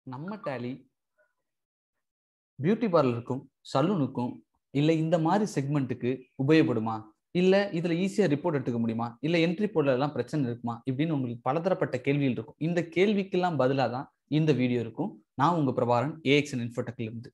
நம்ம tally beauty பார்லருக்கும் சலூனுக்கும் இல்லை இந்த மாதிரி செக்மெண்ட்டுக்கு உபயோகப்படுமா இல்லை இதில் ஈஸியாக ரிப்போர்ட் எடுத்துக்க முடியுமா இல்லை என்ட்ரி போர்டில் எல்லாம் பிரச்சனை இருக்குமா இப்படின்னு உங்களுக்கு பலதரப்பட்ட கேள்விகள் இருக்கும் இந்த கேள்விக்கெல்லாம் பதிலாக தான் இந்த வீடியோ இருக்கும் நான் உங்கள் பிரபாரன் ஏஎக்ஸ்என் இன்ஃபோடெக்ல இருந்து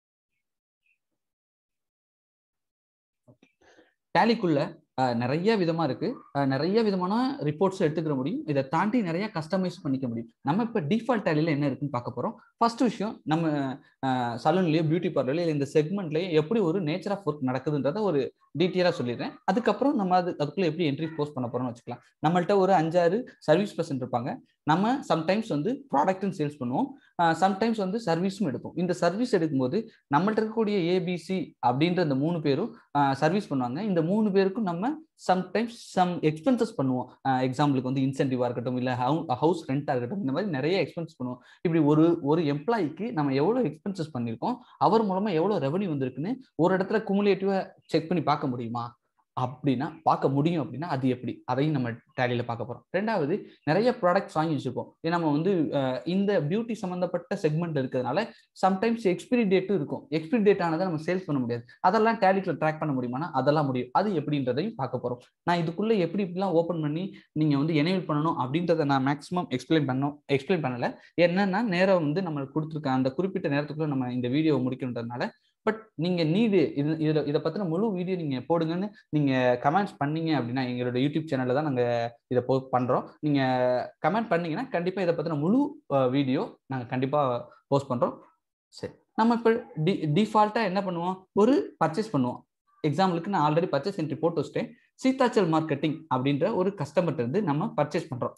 டேலிக்குள்ள நிறைய விதமா இருக்கு நிறைய விதமான ரிப்போர்ட்ஸ் எடுத்துக்கிற முடியும் இதை தாண்டி நிறைய கஸ்டமைஸ் பண்ணிக்க முடியும் நம்ம இப்போ டிஃபால்ட் டேலியில் என்ன இருக்குன்னு பார்க்க போறோம் ஃபர்ஸ்ட் விஷயம் நம்ம சலூன்லயோ பியூட்டி பார்லர்லயோ இந்த செக்மெண்ட்லயோ எப்படி ஒரு நேச்சர் ஆஃப் ஒர்க் நடக்குதுன்றத ஒரு டீட்டெயிலாக சொல்லிடுறேன் அதுக்கப்புறம் நம்ம அது அதுக்குள்ள எப்படி என்ட்ரி போஸ்ட் பண்ண போறோம்னு வச்சுக்கலாம் நம்மள்ட்ட ஒரு அஞ்சாறு சர்வீஸ் பர்சன்ட் இருப்பாங்க நம்ம சம்டைம்ஸ் வந்து ப்ராடக்ட்டும் சேல்ஸ் பண்ணுவோம் சம்டைம்ஸ் வந்து சர்வீஸும் எடுப்போம் இந்த சர்வீஸ் எடுக்கும்போது நம்மள்ட்ட இருக்கக்கூடிய ஏபிசி அப்படின்ற இந்த மூணு பேரும் சர்வீஸ் பண்ணுவாங்க இந்த மூணு பேருக்கும் நம்ம சம்டைம்ஸ் சம் எக்ஸ்பென்சஸ் பண்ணுவோம் எக்ஸாம்பிளுக்கு வந்து இன்சென்டிவாக இருக்கட்டும் இல்லை ஹவுஸ் ரெண்டாக இருக்கட்டும் இந்த மாதிரி நிறைய எக்ஸ்பென்ஸ் பண்ணுவோம் இப்படி ஒரு ஒரு எம்ப்ளாய்க்கு நம்ம எவ்வளோ எக்ஸ்பென்சஸ் பண்ணியிருக்கோம் அவர் மூலமாக எவ்வளோ ரெவன்யூ வந்திருக்குன்னு ஒரு இடத்துல குமுலேட்டிவாக செக் பண்ணி பார்க்க முடியுமா அப்படின்னா பார்க்க முடியும் அப்படின்னா அது எப்படி அதையும் நம்ம டேலியில் பார்க்க போகிறோம் ரெண்டாவது நிறைய ப்ராடக்ட்ஸ் வாங்கி வச்சுருப்போம் நம்ம வந்து இந்த பியூட்டி சம்மந்தப்பட்ட செக்மெண்ட் இருக்கிறதுனால சம்டைம்ஸ் எக்ஸ்பிரி டேட்டும் இருக்கும் எக்ஸ்பிரி டேட் ஆனதை நம்ம சேல்ஸ் பண்ண முடியாது அதெல்லாம் டேலிக்கில் ட்ராக் பண்ண முடியுமானா அதெல்லாம் முடியும் அது எப்படின்றதையும் பார்க்க போகிறோம் நான் இதுக்குள்ளே எப்படி இப்படிலாம் ஓப்பன் பண்ணி நீங்கள் வந்து எனேபிள் பண்ணணும் அப்படின்றத நான் மேக்ஸிமம் எக்ஸ்பிளைன் பண்ணோம் எக்ஸ்பிளைன் பண்ணலை என்னன்னா நேரம் வந்து நம்ம கொடுத்துருக்க அந்த குறிப்பிட்ட நேரத்துக்குள்ளே நம்ம இந்த வீடியோ முடிக்கணுன்றதுனால பட் நீங்க நீடு இது இதுல இதை பத்தின முழு வீடியோ நீங்க போடுங்கன்னு நீங்க கமெண்ட்ஸ் பண்ணீங்க அப்படின்னா எங்களோட யூடியூப் சேனல்ல தான் நாங்க இதை போ பண்றோம் நீங்க கமெண்ட் பண்ணீங்கன்னா கண்டிப்பா இதை பத்தின முழு வீடியோ நாங்க கண்டிப்பா போஸ்ட் பண்றோம் சரி நம்ம இப்போ டி டிஃபால்ட்டா என்ன பண்ணுவோம் ஒரு பர்ச்சேஸ் பண்ணுவோம் எக்ஸாம்பிளுக்கு நான் ஆல்ரெடி பர்ச்சேஸ் என்ட்ரி போட்டு வச்சிட்டேன் சீதாச்சல் மார்க்கெட்டிங் அப்படின்ற ஒரு கஸ்டமர்ட்ட இருந்து நம்ம பர்ச்சேஸ் பண்றோம்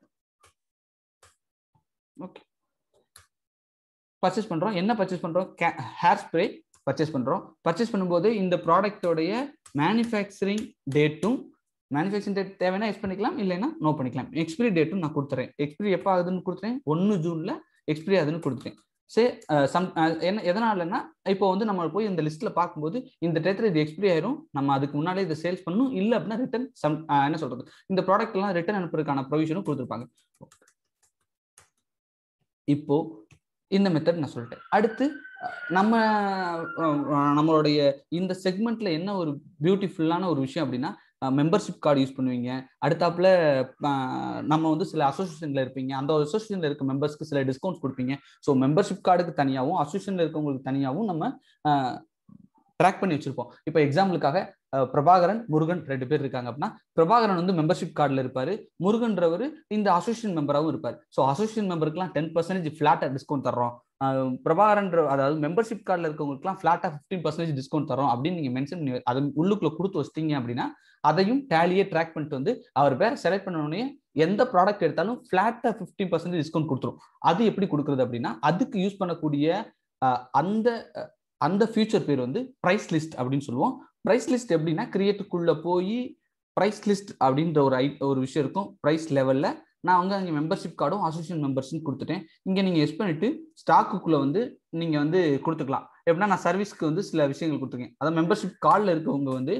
ஓகே பர்ச்சேஸ் பண்ணுறோம் என்ன பர்ச்சேஸ் பண்ணுறோம் ஹேர் ஸ்ப்ரே பர்ச்சேஸ் பண்ணுறோம் பர்ச்சேஸ் பண்ணும்போது இந்த ப்ராடக்டோடைய மேனுஃபேக்சரிங் டேட்டும் மேனுஃபேக்சரிங் டேட் தேவைன்னா எக்ஸ் பண்ணிக்கலாம் இல்லைன்னா நோ பண்ணிக்கலாம் எக்ஸ்பிரி டேட்டும் நான் கொடுத்துறேன் எக்ஸ்பிரி எப்போ ஆகுதுன்னு கொடுத்துறேன் ஒன்று ஜூனில் எக்ஸ்பிரி ஆகுதுன்னு கொடுத்துட்டேன் சே சம் என்ன எதனாலன்னா இப்போ வந்து நம்ம போய் இந்த லிஸ்ட்டில் பார்க்கும்போது இந்த டேத்தில் இது எக்ஸ்பிரி ஆயிரும் நம்ம அதுக்கு முன்னாலே இதை சேல்ஸ் பண்ணணும் இல்லை அப்படின்னா ரிட்டன் சம் என்ன சொல்றது இந்த ப்ராடக்ட் எல்லாம் ரிட்டன் அனுப்புறதுக்கான ப்ரொவிஷனும் கொடுத்துருப்பாங்க இப்போ இந்த மெத்தட் நான் சொல்லிட்டேன் அடுத்து நம்ம நம்மளுடைய இந்த செக்மெண்ட்ல என்ன ஒரு பியூட்டிஃபுல்லான ஒரு விஷயம் அப்படின்னா மெம்பர்ஷிப் கார்டு யூஸ் பண்ணுவீங்க அடுத்தாப்புல நம்ம வந்து சில அசோசியேஷன்ல இருப்பீங்க அந்த அசோசியேஷன்ல இருக்க மெம்பர்ஸ்க்கு சில டிஸ்கவுண்ட்ஸ் கொடுப்பீங்க ஸோ மெம்பர்ஷிப் கார்டுக்கு தனியாகவும் அசோசியேஷன்ல இருக்கவங்களுக்கு தனியாகவும் நம்ம ட்ராக் பண்ணி வச்சிருப்போம் இப்போ எக்ஸாம்பிளுக்காக பிரபாகரன் முருகன் ரெண்டு பேர் இருக்காங்க அப்படின்னா பிரபாகரன் வந்து மெம்பர்ஷிப் கார்டில் இருப்பாரு முருகன்றவர் இந்த அசோசியேஷன் மெம்பராகவும் இருப்பார் ஸோ அசோசியேஷன் மெம்பருக்குலாம் டென் பர்சன்டேஜ் ஃபிளாட்டாக டிஸ்கவுண்ட் தர்றோம் பிரபாகரன்ற அதாவது மெம்பர்ஷிப் கார்டில் இருக்கவங்களுக்குலாம் ஃபிளாட்டாக ஃபிஃப்டீன் பர்சன்டேஜ் டிஸ்கவுண்ட் தரோம் அப்படின்னு நீங்கள் மென்ஷன் பண்ணி அதை உள்ளுக்குள்ள கொடுத்து வச்சிட்டீங்க அப்படின்னா அதையும் டேலியே ட்ராக் பண்ணிட்டு வந்து அவர் பேர் செலக்ட் பண்ண எந்த ப்ராடக்ட் எடுத்தாலும் ஃபிளாட்டாக ஃபிஃப்டீன் பர்சன்டேஜ் டிஸ்கவுண்ட் கொடுத்துரும் அது எப்படி கொடுக்குறது அப்படின்னா அதுக்கு யூஸ் பண்ணக்கூடிய அந்த அந்த ஃபியூச்சர் பேர் வந்து ப்ரைஸ் லிஸ்ட் அப்படின்னு சொல்லுவோம் ப்ரைஸ் லிஸ்ட் எப்படின்னா கிரியேட்டுக்குள்ள போய் ப்ரைஸ் லிஸ்ட் அப்படின்ற ஒரு ஐ ஒரு விஷயம் இருக்கும் ப்ரைஸ் லெவலில் நான் வந்து அங்கே மெம்பர்ஷிப் கார்டும் அசோசியேஷன் மெம்பர்ஷிப் கொடுத்துட்டேன் இங்கே நீங்கள் எஸ் பண்ணிட்டு ஸ்டாக்குக்குள்ளே வந்து நீங்கள் வந்து கொடுத்துக்கலாம் எப்படின்னா நான் சர்வீஸ்க்கு வந்து சில விஷயங்கள் கொடுத்துருக்கேன் அதாவது மெம்பர்ஷிப் கார்டில் இருக்கவங்க வந்து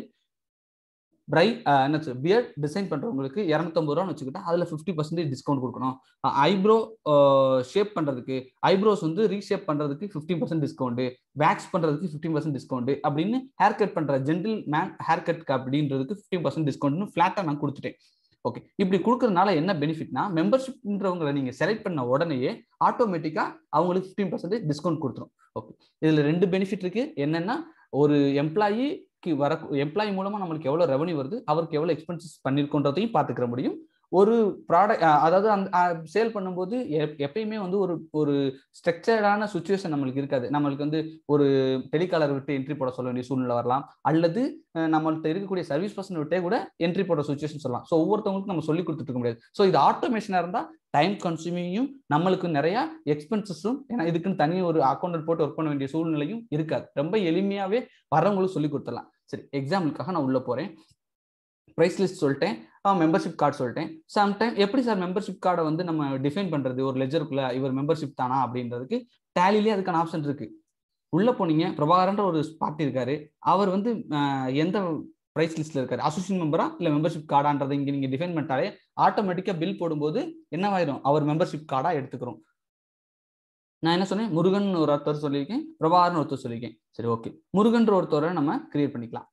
பிரை என்ன பியர்ட் டிசைன் பண்ணுறவங்களுக்கு இரநூத்தம்பது ரூபான்னு வச்சுக்கிட்டா அதில் ஃபிஃப்டி பர்சன்டேஜ் டிஸ்கவுண்ட் கொடுக்கணும் ஐப்ரோ ஷேப் பண்ணுறதுக்கு ஐப்ரோஸ் வந்து ரீஷேப் பண்ணுறதுக்கு ஃபிஃப்டின் பர்சன்ட் டிஸ்கவுண்ட் வேக்ஸ் பண்ணுறதுக்கு ஃபிஃப்டின் பர்சன்ட் டிஸ்கவுண்ட் அப்படின்னு ஹேர் கட் பண்ணுற ஜென்டில் மேன் ஹேர் கட் அப்படின்றதுக்கு ஃபிஃப்டின் பர்சன்ட் டிஸ்கவுண்ட்னு ஃப்ளாட்டாக நான் கொடுத்துட்டேன் ஓகே இப்படி கொடுக்கறதுனால என்ன பெனிஃபிட்னா மெம்பர்ஷிப்ன்றவங்களை நீங்க செலக்ட் பண்ண உடனேயே ஆட்டோமேட்டிக்கா அவங்களுக்கு ஃபிஃப்டீன் பர்சன்டேஜ் டிஸ்கவுண்ட் கொடுத்துரும் ஓகே இதுல ரெண்டு பெனிஃபிட் இருக்கு என்னன்னா ஒரு எம்ப்ளாயிக்கு வர எம்ப்ளாயி மூலமா நம்மளுக்கு எவ்வளவு ரெவன்யூ வருது அவருக்கு எவ்வளவு எக்ஸ்பென்சஸ் பண்ணிருக்கோன்றதையும் பாத்துக்கிற முடியும் ஒரு ப்ராடக்ட் அதாவது அந்த சேல் பண்ணும்போது எப்பயுமே வந்து ஒரு ஒரு ஸ்ட்ரக்சர்டான சுச்சுவேஷன் நம்மளுக்கு இருக்காது நம்மளுக்கு வந்து ஒரு டெலிகாலர் விட்டு என்ட்ரி போட சொல்ல வேண்டிய சூழ்நிலை வரலாம் அல்லது நம்மள்ட்ட இருக்கக்கூடிய சர்வீஸ் பர்சன் விட்டே கூட என்ட்ரி போட சுச்சுவேஷன் சொல்லலாம் ஸோ ஒவ்வொருத்தவங்களுக்கும் நம்ம சொல்லி கொடுத்துட்டு இருக்க முடியாது ஸோ இது ஆட்டோமேஷனாக இருந்தால் டைம் கன்சூமிங்கும் நம்மளுக்கு நிறைய எக்ஸ்பென்சஸும் ஏன்னா இதுக்குன்னு தனி ஒரு அக்கௌண்ட் போட்டு ஒர்க் பண்ண வேண்டிய சூழ்நிலையும் இருக்காது ரொம்ப எளிமையாவே வரவங்களுக்கு சொல்லி கொடுத்துடலாம் சரி எக்ஸாம்பிளுக்காக நான் உள்ள போறேன் ப்ரைஸ் லிஸ்ட் சொல்லிட்டேன் மெம்பர்ஷிப் கார்டு சொல்லிட்டேன் சம்டைம் எப்படி சார் மெம்பர்ஷிப் கார்டை வந்து நம்ம டிஃபைன் பண்றது ஒரு லெஜருக்குள்ள இவர் மெம்பர்ஷிப் தானா அப்படின்றதுக்கு டேலிலே அதுக்கான ஆப்ஷன் இருக்கு உள்ள போனீங்க பிரபாகரன்ற ஒரு பார்ட்டி இருக்காரு அவர் வந்து எந்த ப்ரைஸ் லிஸ்ட்ல இருக்காரு அசோசியேஷன் மெம்பரா இல்ல மெம்பர்ஷிப் கார்டான்றதை இங்க நீங்க டிஃபைன் பண்ணிட்டாலே ஆட்டோமேட்டிக்கா பில் போடும்போது என்னவாயிரும் அவர் மெம்பர்ஷிப் கார்டா எடுத்துக்கிறோம் நான் என்ன சொன்னேன் முருகன் ஒரு ஒருத்தர் சொல்லியிருக்கேன் பிரபாகரன் ஒருத்தர் சொல்லியிருக்கேன் சரி ஓகே முருகன்ற ஒருத்தரை நம்ம கிரியேட் பண்ணிக்கலாம்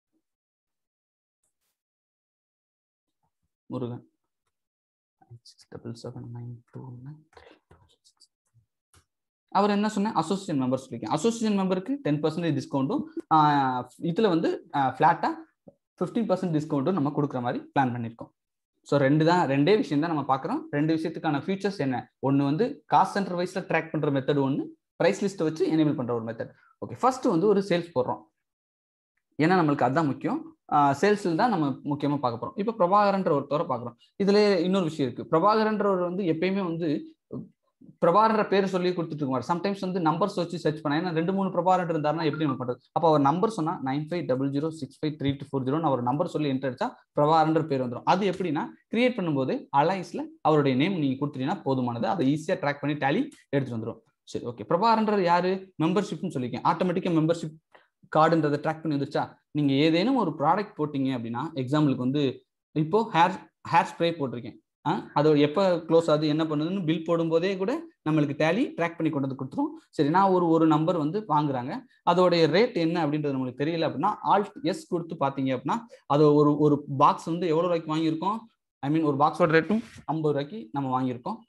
Murugan double seven nine two அவர் என்ன சொன்னேன் அசோசியேஷன் மெம்பர் சொல்லியிருக்கேன் அசோசியேஷன் மெம்பருக்கு டென் பர்சன்டேஜ் டிஸ்கவுண்ட்டும் இதில் வந்து ஃப்ளாட்டாக ஃபிஃப்டீன் பர்சன்ட் டிஸ்கவுண்ட்டும் நம்ம கொடுக்குற மாதிரி பிளான் பண்ணியிருக்கோம் ஸோ ரெண்டு தான் ரெண்டே விஷயம் தான் நம்ம பார்க்குறோம் ரெண்டு விஷயத்துக்கான ஃபியூச்சர்ஸ் என்ன ஒன்று வந்து காஸ்ட் சென்டர் வைஸில் ட்ராக் பண்ணுற மெத்தட் ஒன்று ப்ரைஸ் லிஸ்ட்டை வச்சு எனேபிள் பண்ணுற ஒரு மெத்தட் ஓகே ஃபர்ஸ்ட் வந்து ஒரு சேல்ஸ் போடுறோம் ஏன்னா நம்மளுக்கு அதுதான் முக்கியம் சேல்ஸில் தான் நம்ம முக்கியமாக பார்க்க போகிறோம் இப்போ பிரபாகரன்ற ஒருத்தவரை பார்க்குறோம் இதில் இன்னொரு விஷயம் இருக்குது பிரபாகரன்றவர் வந்து எப்பயுமே வந்து பிரபாகர பேர் சொல்லி கொடுத்துட்டு இருக்காரு சம்டைம்ஸ் வந்து நம்பர்ஸ் வச்சு சர்ச் பண்ண ஏன்னா ரெண்டு மூணு பிரபாகரன் இருந்தாருன்னா எப்படி நம்ம பண்றது அப்போ அவர் நம்பர் சொன்னா nine five double zero six five three two four zero அவர் நம்பர் சொல்லி என்டர் அடிச்சா பிரபாகரன்ற பேர் வந்துடும் அது எப்படின்னா கிரியேட் பண்ணும்போது அலைன்ஸ்ல அவருடைய நேம் நீங்க கொடுத்துட்டீங்கன்னா போதுமானது அதை ஈஸியா ட்ராக் பண்ணி டேலி எடுத்துட்டு வந்துடும் சரி ஓகே பிரபாகரன்றது யாரு மெம்பர்ஷிப்னு சொல்லியிருக்கேன் ஆட்டோமேட்டிக்கா மெம்பர்ஷிப் கார்டுன்றதை ட்ராக் பண்ணி வந்துச்சா நீங்க ஏதேனும் ஒரு ப்ராடக்ட் போட்டீங்க அப்படின்னா எக்ஸாம்பிளுக்கு வந்து இப்போ ஹேர் ஹேர் ஸ்ப்ரே போட்டிருக்கேன் அதோட எப்போ க்ளோஸ் ஆகுது என்ன பண்ணுதுன்னு பில் போடும்போதே கூட நம்மளுக்கு டேலி ட்ராக் பண்ணி கொண்டு வந்து கொடுத்துரும் சரி நான் ஒரு ஒரு நம்பர் வந்து வாங்குறாங்க அதோடைய ரேட் என்ன அப்படின்றது நம்மளுக்கு தெரியல அப்படின்னா ஆல்ட் எஸ் கொடுத்து பார்த்தீங்க அப்படின்னா அது ஒரு ஒரு பாக்ஸ் வந்து எவ்வளோ ரூபாய்க்கு வாங்கியிருக்கோம் ஐ மீன் ஒரு பாக்ஸோட ரேட்டும் ஐம்பது ரூபாய்க்கு நம்ம வாங்கியிருக்கோம்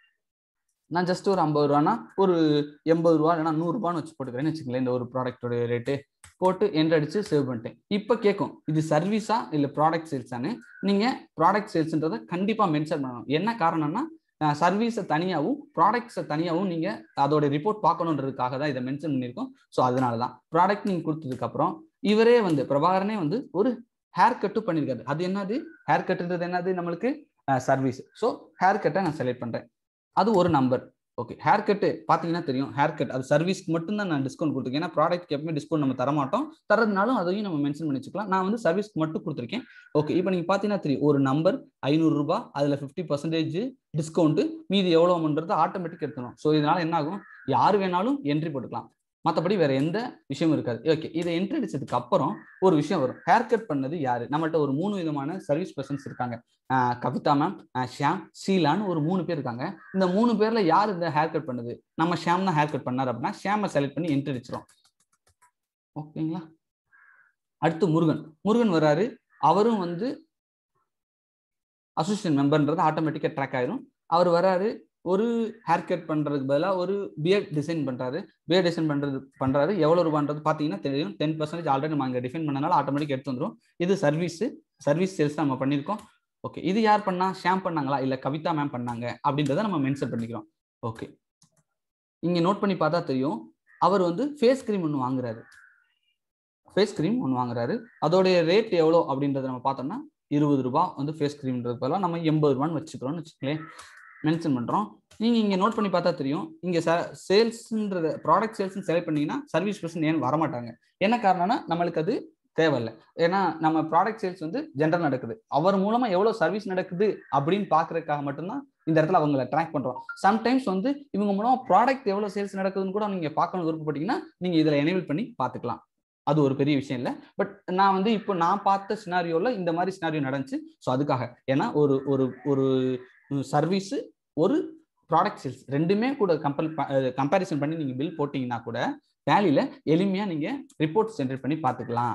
நான் ஜஸ்ட் ஒரு ஐம்பது ரூபானா ஒரு எண்பது ரூபா இல்லைனா நூறுரூபான்னு வச்சு போட்டுக்கிறேன்னு வச்சுக்கலேன் இந்த ஒரு ப்ராடக்டோட ரேட்டு போட்டு என்ட்ரு அடிச்சு சேவ் பண்ணிட்டேன் இப்போ கேட்கும் இது சர்வீஸா இல்லை ப்ராடக்ட் சேல்ஸானு நீங்கள் ப்ராடக்ட் சேல்ஸ்ன்றதை கண்டிப்பாக மென்ஷன் பண்ணணும் என்ன காரணம்னா சர்வீஸை தனியாகவும் ப்ராடக்ட்ஸை தனியாகவும் நீங்கள் அதோட ரிப்போர்ட் பார்க்கணுன்றதுக்காக தான் இதை மென்ஷன் பண்ணியிருக்கோம் ஸோ அதனால தான் ப்ராடக்ட் நீங்கள் கொடுத்ததுக்கப்புறம் இவரே வந்து பிரபாகரனே வந்து ஒரு ஹேர் கட்டும் பண்ணியிருக்காரு அது என்னது ஹேர் கட்டுன்றது என்னது நம்மளுக்கு சர்வீஸ் ஸோ ஹேர் கட்டை நான் செலக்ட் பண்ணுறேன் அது ஒரு நம்பர் ஓகே ஹேர் கட்டு பார்த்தீங்கன்னா தெரியும் ஹேர் கட் அது சர்வீஸ்க்கு மட்டும் தான் நான் டிஸ்கவுண்ட் கொடுத்துருக்கேன் ஏன்னா ப்ராடக்ட்க்கு எப்பவுமே டிஸ்கவுண்ட் நம்ம தரமாட்டோம் தரதுனாலும் அதையும் நம்ம மென்ஷன் பண்ணி வச்சுக்கலாம் நான் வந்து சர்வீஸ்க்கு மட்டும் கொடுத்துருக்கேன் ஓகே இப்போ நீங்கள் பார்த்தீங்கன்னா தெரியும் ஒரு நம்பர் ஐநூறுரூபா அதில் ஃபிஃப்டி பர்சன்டேஜ் டிஸ்கவுண்ட் மீதி எவ்வளோன்றது ஆட்டோமேட்டிக் எடுத்துடும் ஸோ இதனால என்ன ஆகும் யார் வேணாலும் என்ட்ரி போட்டுக்கலாம் மற்றபடி வேற எந்த விஷயமும் இருக்காது ஓகே இதை என்ட்ரி அடிச்சதுக்கு அப்புறம் ஒரு விஷயம் வரும் ஹேர் கட் பண்ணது யாரு நம்மகிட்ட ஒரு மூணு விதமான சர்வீஸ் பர்சன்ஸ் இருக்காங்க கவிதா மேம் ஷியாம் ஷீலான்னு ஒரு மூணு பேர் இருக்காங்க இந்த மூணு பேர்ல யார் இந்த ஹேர் கட் பண்ணுது நம்ம ஷியாம் தான் ஹேர் கட் பண்ணார் அப்படின்னா ஷியாமை செலக்ட் பண்ணி என்ட்ரி அடிச்சிடும் ஓகேங்களா அடுத்து முருகன் முருகன் வர்றாரு அவரும் வந்து அசோசியேஷன் மெம்பர்ன்றது ஆட்டோமேட்டிக்காக ட்ராக் ஆயிரும் அவர் வராரு ஒரு ஹேர் கட் பண்றதுக்கு பதிலாக ஒரு பியர் டிசைன் பண்றாரு பியர் டிசைன் பண்றது பண்றாரு எவ்வளவு ரூபான்றது பார்த்தீங்கன்னா தெரியும் டென் பர்சன்டேஜ் ஆல்ரெடி நம்ம அங்கே டிஃபைன் பண்ணனால ஆட்டோமேட்டிக் எடுத்து வந்துடும் இது சர்வீஸ் சர்வீஸ் சேல்ஸ் நம்ம பண்ணியிருக்கோம் ஓகே இது யார் பண்ணா ஷாம் பண்ணாங்களா இல்ல கவிதா மேம் பண்ணாங்க அப்படின்றத நம்ம மென்ஷன் பண்ணிக்கிறோம் ஓகே இங்க நோட் பண்ணி பார்த்தா தெரியும் அவர் வந்து ஃபேஸ் கிரீம் ஒன்று வாங்குறாரு ஃபேஸ் கிரீம் ஒன்று வாங்குறாரு அதோடைய ரேட் எவ்வளோ அப்படின்றத நம்ம பார்த்தோம்னா இருபது ரூபாய் வந்து ஃபேஸ் கிரீம்ன்றது பதிலாக நம்ம எண்பது ரூபான்னு வச்சுக்கிறோம்னு வச்சுக்கலேன் மென்ஷன் பண்ணுறோம் நீங்கள் இங்கே நோட் பண்ணி பார்த்தா தெரியும் இங்கே ச சேல்ஸ்ன்றத ப்ராடக்ட் சேல்ஸ்னு செலக்ட் பண்ணீங்கன்னா சர்வீஸ் பர்சன் ஏன் வரமாட்டாங்க என்ன காரணம்னா நம்மளுக்கு அது தேவையில்லை ஏன்னா நம்ம ப்ராடக்ட் சேல்ஸ் வந்து ஜென்ரல் நடக்குது அவர் மூலமா எவ்வளவு சர்வீஸ் நடக்குது அப்படின்னு பாக்குறதுக்காக மட்டும்தான் இந்த இடத்துல அவங்கள ட்ராக் பண்றோம் சம்டைம்ஸ் வந்து இவங்க மூலமா ப்ராடக்ட் எவ்வளவு சேல்ஸ் நடக்குதுன்னு கூட நீங்க பார்க்கணும் விருப்பப்பட்டீங்கன்னா நீங்க இதுல எனேபிள் பண்ணி பார்த்துக்கலாம் அது ஒரு பெரிய விஷயம் இல்லை பட் நான் வந்து இப்போ நான் பார்த்த சினாரியோல இந்த மாதிரி சினாரியோ நடந்துச்சு ஸோ அதுக்காக ஏன்னா ஒரு ஒரு ஒரு சர்வீஸ் ஒரு ப்ராடக்ட் சேல்ஸ் ரெண்டுமே கூட கம்பல் கம்பேரிசன் பண்ணி நீங்க பில் போட்டீங்கன்னா கூட டேலியில எளிமையா நீங்க ரிப்போர்ட் ஜென்ரேட் பண்ணி பார்த்துக்கலாம்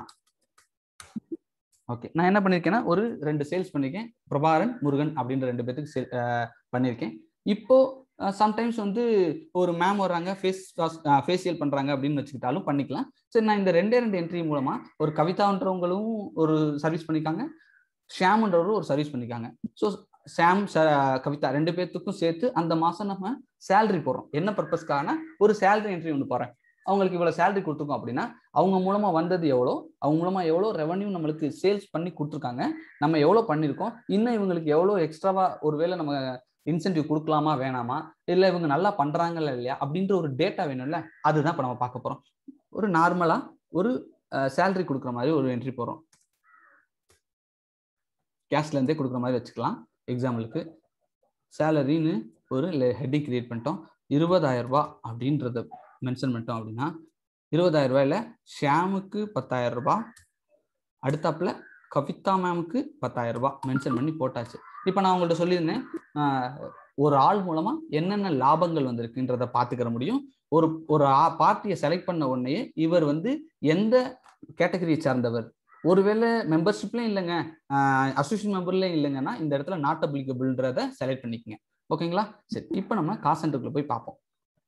ஓகே நான் என்ன பண்ணியிருக்கேன்னா ஒரு ரெண்டு சேல்ஸ் பண்ணியிருக்கேன் பிரபாரன் முருகன் அப்படின்ற ரெண்டு பேத்துக்கு சேல் பண்ணியிருக்கேன் இப்போ சம்டைம்ஸ் வந்து ஒரு மேம் வர்றாங்க ஃபேஸ் ஃபேஷியல் பண்ணுறாங்க அப்படின்னு வச்சுக்கிட்டாலும் பண்ணிக்கலாம் சரி நான் இந்த ரெண்டே ரெண்டு என்ட்ரி மூலமாக ஒரு கவிதான்றவங்களும் ஒரு சர்வீஸ் பண்ணியிருக்காங்க ஷியாம்ன்றவரும் ஒரு சர்வீஸ் பண்ணியிருக்காங்க ஸோ சாம் கவிதா ரெண்டு பேர்த்துக்கும் சேர்த்து அந்த மாதம் நம்ம சேலரி போடுறோம் என்ன பர்பஸ்க்கான ஒரு சேலரி என்ட்ரி ஒன்று போகிறேன் அவங்களுக்கு இவ்வளோ சேலரி கொடுத்துருக்கோம் அப்படின்னா அவங்க மூலமா வந்தது எவ்வளோ அவங்க மூலமா எவ்வளோ ரெவன்யூ நம்மளுக்கு சேல்ஸ் பண்ணி கொடுத்துருக்காங்க நம்ம எவ்வளோ பண்ணியிருக்கோம் இன்னும் இவங்களுக்கு எவ்வளோ எக்ஸ்ட்ராவா ஒருவேளை நம்ம இன்சென்டிவ் கொடுக்கலாமா வேணாமா இல்லை இவங்க நல்லா பண்றாங்கல்ல இல்லையா அப்படின்ற ஒரு டேட்டா வேணும்ல அதுதான் இப்போ நம்ம பார்க்க போறோம் ஒரு நார்மலா ஒரு சேலரி கொடுக்குற மாதிரி ஒரு என்ட்ரி போகிறோம் கேஷ்ல இருந்தே கொடுக்குற மாதிரி வச்சுக்கலாம் எக்ஸாம்பிளுக்கு சேலரின்னு ஒரு ஹெட்டிங் கிரியேட் பண்ணிட்டோம் இருபதாயிரம் ரூபாய் அப்படின்றத மென்ஷன் பண்ணிட்டோம் அப்படின்னா இருபதாயிரம் ரூபாயில ஷியாமுக்கு பத்தாயிரம் ரூபாய் அடுத்தாப்புல கவிதா மேமுக்கு பத்தாயிரம் ரூபாய் மென்ஷன் பண்ணி போட்டாச்சு இப்போ நான் உங்கள்கிட்ட சொல்லியிருந்தேன் ஒரு ஆள் மூலமா என்னென்ன லாபங்கள் வந்திருக்குன்றத பார்த்துக்கிற முடியும் ஒரு ஒரு பார்ட்டியை செலக்ட் பண்ண உடனே இவர் வந்து எந்த கேட்டகரியை சார்ந்தவர் ஒருவேளை மெம்பர்ஷிப்லயும் இல்லைங்க அசோசியேஷன் மெம்பர்லயும் இல்லைங்கன்னா இந்த இடத்துல நாட் அப்ளிகபிள்ன்றத செலக்ட் பண்ணிக்கங்க ஓகேங்களா சரி இப்போ நம்ம காசு சென்டருக்குள்ள போய் பார்ப்போம்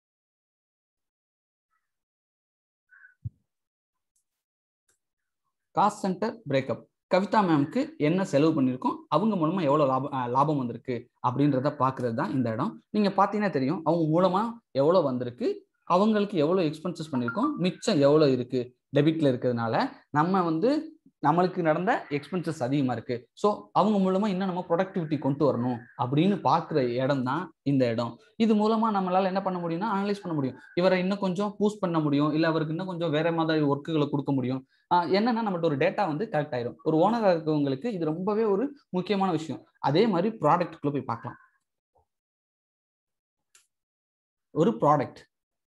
காஸ்ட் சென்டர் பிரேக்கப் கவிதா மேம்க்கு என்ன செலவு பண்ணியிருக்கோம் அவங்க மூலமா எவ்வளவு லாபம் லாபம் வந்திருக்கு அப்படின்றத பாக்குறது தான் இந்த இடம் நீங்க பாத்தீங்கன்னா தெரியும் அவங்க மூலமா எவ்வளவு வந்திருக்கு அவங்களுக்கு எவ்வளவு எக்ஸ்பென்சஸ் பண்ணியிருக்கோம் மிச்சம் எவ்வளவு இருக்கு டெபிட்ல இருக்கிறதுனால நம்ம வந்து நம்மளுக்கு நடந்த எக்ஸ்பென்சஸ் அதிகமா இருக்கு ஸோ அவங்க மூலமா இன்னும் நம்ம ப்ரொடக்டிவிட்டி கொண்டு வரணும் அப்படின்னு பார்க்குற இடம் தான் இந்த இடம் இது மூலமா நம்மளால என்ன பண்ண முடியும்னா அனலைஸ் பண்ண முடியும் இவரை இன்னும் கொஞ்சம் பூஸ்ட் பண்ண முடியும் இல்லை அவருக்கு இன்னும் கொஞ்சம் வேற மாதிரி ஒர்க்குகளை கொடுக்க முடியும் என்னன்னா நம்மகிட்ட ஒரு டேட்டா வந்து கரெக்ட் ஆயிரும் ஒரு ஓனராக இருக்கவங்களுக்கு இது ரொம்பவே ஒரு முக்கியமான விஷயம் அதே மாதிரி ப்ராடக்ட்குள்ள போய் பார்க்கலாம் ஒரு ப்ராடக்ட்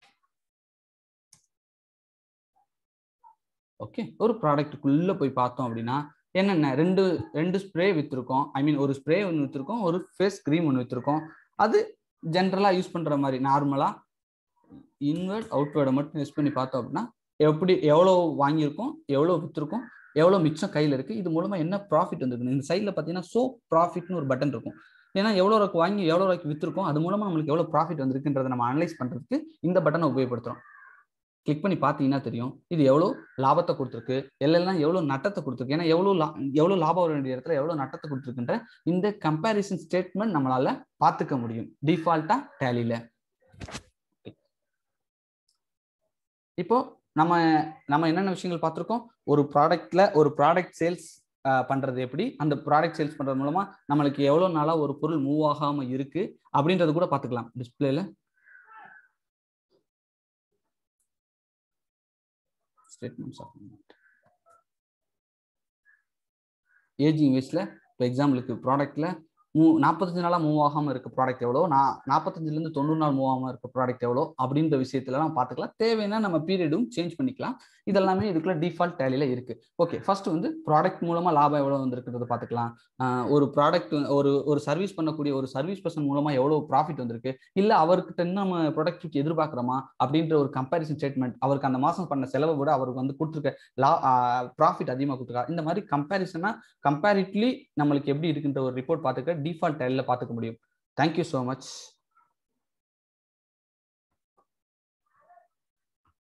ஓகே ஒரு ப்ராடக்ட்டுக்குள்ள போய் பார்த்தோம் அப்படின்னா என்னென்ன ரெண்டு ரெண்டு ஸ்ப்ரே விற்றுருக்கோம் ஐ மீன் ஒரு ஸ்ப்ரே ஒன்று விற்றுருக்கோம் ஒரு ஃபேஸ் க்ரீம் ஒன்று விற்றுருக்கோம் அது ஜென்ரலாக யூஸ் பண்ணுற மாதிரி நார்மலாக இன்வெர்ட் அவுட்வேர்டை மட்டும் யூஸ் பண்ணி பார்த்தோம் அப்படின்னா எப்படி எவ்வளோ வாங்கியிருக்கோம் எவ்வளோ விற்றுருக்கோம் எவ்வளோ மிச்சம் கையில் இருக்குது இது மூலமாக என்ன ப்ராஃபிட் வந்துருக்கு இந்த சைடில் பார்த்தீங்கன்னா சோ ப்ராஃபிட்னு ஒரு பட்டன் இருக்கும் ஏன்னா எவ்வளோ ரூபாய்க்கு வாங்கி எவ்வளோ ரூபாய்க்கு விற்றுருக்கோம் அது மூலமாக நம்மளுக்கு எவ்வளோ ப்ராஃபிட் வந்திருக்குன்றதை நம்ம அனலைஸ் பண்ணுறதுக்கு இந்த பட்டனை உபயோகப்படுத்துகிறோம் கிளிக் பண்ணி பார்த்தீங்கன்னா தெரியும் இது எவ்வளோ லாபத்தை கொடுத்துருக்கு எல்லாம் எவ்வளோ நட்டத்தை கொடுத்துருக்கு ஏன்னா எவ்வளோ லா எவ்வளோ லாபம் வர வேண்டிய இடத்துல எவ்வளோ நட்டத்தை கொடுத்துருக்குன்ற இந்த கம்பேரிசன் ஸ்டேட்மெண்ட் நம்மளால பார்த்துக்க முடியும் டிஃபால்ட்டா டேலியில இப்போ நம்ம நம்ம என்னென்ன விஷயங்கள் பார்த்துருக்கோம் ஒரு ப்ராடக்ட்ல ஒரு ப்ராடக்ட் சேல்ஸ் பண்றது எப்படி அந்த ப்ராடக்ட் சேல்ஸ் பண்றது மூலமா நம்மளுக்கு எவ்வளவு நாளா ஒரு பொருள் மூவ் ஆகாம இருக்கு அப்படின்றது கூட பார்த்துக்கலாம் டிஸ்பிளேல ஸ்டேட்மெண்ட்ஸ் ஆஃப் ஏஜிங் வேஸ்ட்ல இப்போ எக்ஸாம்பிளுக்கு ப்ராடக்ட்ல மூ நாற்பத்தஞ்சு நாளாக மூவ் ஆகாமல் இருக்க ப்ராடக்ட் எவ்வளோ நான் நாற்பத்தஞ்சிலேருந்து தொண்ணூறு நாள் மூவ் ஆகாமல் இருக்க ப்ராடக்ட் எவ்வளோ அப்படின்ற விஷயத்துலலாம் பார்த்துக்கலாம் தேவைன்னா நம்ம பீரியடும் சேஞ்ச் பண்ணிக்கலாம் இதெல்லாமே இதுக்குள்ள டிஃபால்ட் டேலியில் இருக்கு ஓகே ஃபர்ஸ்ட் வந்து ப்ராடக்ட் மூலமாக லாபம் எவ்வளோ வந்திருக்கிறத பார்த்துக்கலாம் ஒரு ப்ராடக்ட் ஒரு ஒரு சர்வீஸ் பண்ணக்கூடிய ஒரு சர்வீஸ் பர்சன் மூலமாக எவ்வளோ ப்ராஃபிட் வந்திருக்கு இல்லை அவர்கிட்ட இன்னும் நம்ம ப்ரொடக்டிவிட்டி எதிர்பார்க்குறோமா அப்படின்ற ஒரு கம்பேரிசன் ஸ்டேட்மெண்ட் அவருக்கு அந்த மாதம் பண்ண செலவை விட அவருக்கு வந்து கொடுத்துருக்க லா ப்ராஃபிட் அதிகமாக கொடுத்துருக்கா இந்த மாதிரி கம்பேரிசனாக கம்பேரிட்லி நம்மளுக்கு எப்படி இருக்குன்ற ஒரு ரிப்போர்ட் பார்த்துக்க டிஃபால்ட் டேலில் பார்த்துக்க முடியும் தேங்க்யூ ஸோ மச்